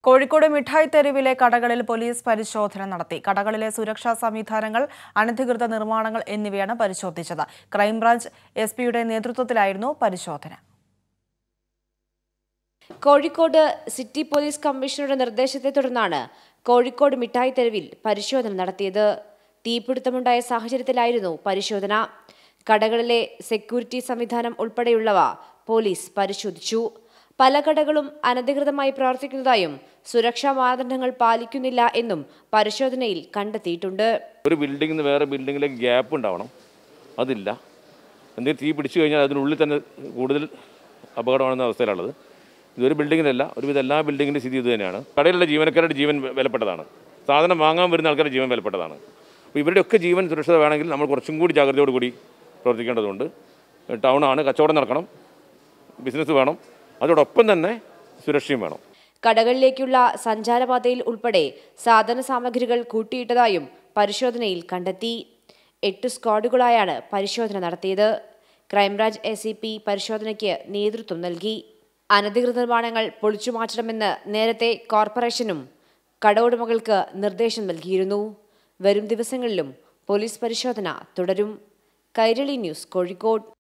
കോഴിക്കോട് മിഠായി തെരുവിലെ കടകളിൽ പോലീസ് പരിശോധന നടത്തി കടകളിലെ സുരക്ഷാ സംവിധാനങ്ങൾ അനധികൃത നിർമ്മാണങ്ങൾ എന്നിവയാണ് പരിശോധിച്ചത് ക്രൈംബ്രാഞ്ച് എസ് പിയുടെ നേതൃത്വത്തിലായിരുന്നു പരിശോധന കോഴിക്കോട് സിറ്റി പോലീസ് കമ്മീഷണറുടെ നിർദ്ദേശത്തെ തുടർന്നാണ് കോഴിക്കോട് മിഠായി തെരുവിൽ പരിശോധന നടത്തിയത് തീപിടുത്തമുണ്ടായ സാഹചര്യത്തിലായിരുന്നു പരിശോധന കടകളിലെ സെക്യൂരിറ്റി സംവിധാനം ഉൾപ്പെടെയുള്ളവ പോലീസ് പരിശോധിച്ചു പല കടകളും അനധികൃതമായി പ്രവർത്തിക്കുന്നതായും സുരക്ഷാ മാനദണ്ഡങ്ങൾ പാലിക്കുന്നില്ല എന്നും പരിശോധനയിൽ കണ്ടെത്തിയിട്ടുണ്ട് ഒരു ബിൽഡിംഗിൽ നിന്ന് വേറെ ബിൽഡിങ്ങിലേക്ക് ഗ്യാപ്പ് ഉണ്ടാവണം അതില്ല എന്തെങ്കിലും തീ പിടിച്ചു കഴിഞ്ഞാൽ അതിനുള്ളിൽ തന്നെ കൂടുതൽ അപകടമാണെന്ന അവസ്ഥയിലുള്ളത് ഇതൊരു ബിൽഡിങ്ങിലല്ല ഒരുവിധ എല്ലാ ബിൽഡിങ്ങിൻ്റെ സ്ഥിതി ഇത് തന്നെയാണ് കടയിലുള്ള ജീവനക്കാരുടെ ജീവൻ വെ- വിലപ്പെട്ടതാണ് സാധനം വാങ്ങാൻ വരുന്ന ആൾക്കാരുടെ ജീവൻ വിലപ്പെട്ടതാണ് അപ്പോൾ ഇവരുടെയൊക്കെ ജീവൻ സുരക്ഷിത വേണമെങ്കിൽ നമ്മൾ കുറച്ചും കൂടി ജാഗ്രതയോട് കൂടി പ്രവർത്തിക്കേണ്ടതുണ്ട് ടൗണാണ് കച്ചവടം നടക്കണം ബിസിനസ് വേണം അതോടൊപ്പം തന്നെ സുരക്ഷയും വേണം കടകളിലേക്കുള്ള സഞ്ചാരപാതയിൽ ഉൾപ്പെടെ സാധന സാമഗ്രികൾ കൂട്ടിയിട്ടതായും പരിശോധനയിൽ കണ്ടെത്തി എട്ട് സ്ക്വാഡുകളായാണ് പരിശോധന നടത്തിയത് ക്രൈംബ്രാഞ്ച് എ സി പി പരിശോധനയ്ക്ക് നേതൃത്വം നൽകി അനധികൃത നിർമ്മാണങ്ങൾ പൊളിച്ചുമാറ്റണമെന്ന് നേരത്തെ കോർപ്പറേഷനും കട ഉടമകൾക്ക് നിർദ്ദേശം നൽകിയിരുന്നു വരും ദിവസങ്ങളിലും പോലീസ് പരിശോധന തുടരും കൈരളി ന്യൂസ് കോഴിക്കോട്